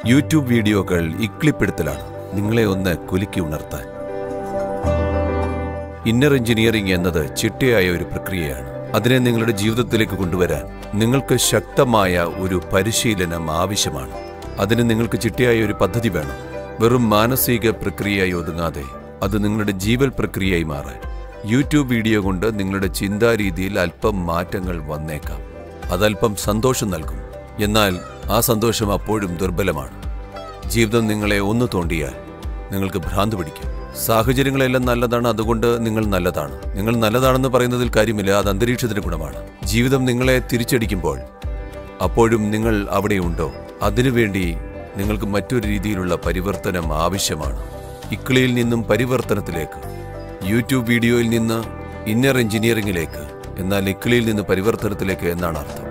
YouTube വീഡിയോകൾ ഇക്ലിപ്പെടുത്തലാണ് നിങ്ങളെ ഒന്ന് കുലുക്കി ഉണർത്താൻ ഇന്നർ എഞ്ചിനീയറിംഗ് എന്നത് ചിട്ടയായ ഒരു പ്രക്രിയയാണ് അതിനെ നിങ്ങളുടെ ജീവിതത്തിലേക്ക് കൊണ്ടുവരാൻ നിങ്ങൾക്ക് ശക്തമായ ഒരു പരിശീലനം ആവശ്യമാണ് അതിന് നിങ്ങൾക്ക് ചിട്ടയായ ഒരു പദ്ധതി വേണം വെറും മാനസിക പ്രക്രിയയായി ഒതുങ്ങാതെ അത് നിങ്ങളുടെ ജീവൽ പ്രക്രിയയായി മാറാൻ യൂട്യൂബ് വീഡിയോ കൊണ്ട് നിങ്ങളുടെ ചിന്താരീതിയിൽ അല്പം മാറ്റങ്ങൾ വന്നേക്കാം അതല്പം സന്തോഷം നൽകും എന്നാൽ ആ സന്തോഷം അപ്പോഴും ദുർബലമാണ് ജീവിതം നിങ്ങളെ ഒന്ന് തോണ്ടിയാൽ നിങ്ങൾക്ക് ഭ്രാന്ത് പിടിക്കും സാഹചര്യങ്ങളെല്ലാം നല്ലതാണ് അതുകൊണ്ട് നിങ്ങൾ നല്ലതാണ് നിങ്ങൾ നല്ലതാണെന്ന് പറയുന്നതിൽ കാര്യമില്ല അത് അന്തരീക്ഷത്തിന്റെ ഗുണമാണ് ജീവിതം നിങ്ങളെ തിരിച്ചടിക്കുമ്പോൾ അപ്പോഴും നിങ്ങൾ അവിടെയുണ്ടോ അതിനുവേണ്ടി നിങ്ങൾക്ക് മറ്റൊരു രീതിയിലുള്ള പരിവർത്തനം ആവശ്യമാണ് ഇക്കിളിയിൽ നിന്നും പരിവർത്തനത്തിലേക്ക് യൂട്യൂബ് വീഡിയോയിൽ നിന്ന് ഇന്നർ എഞ്ചിനീയറിംഗിലേക്ക് എന്നാൽ ഇക്കിളിയിൽ നിന്ന് പരിവർത്തനത്തിലേക്ക് എന്നാണ് അർത്ഥം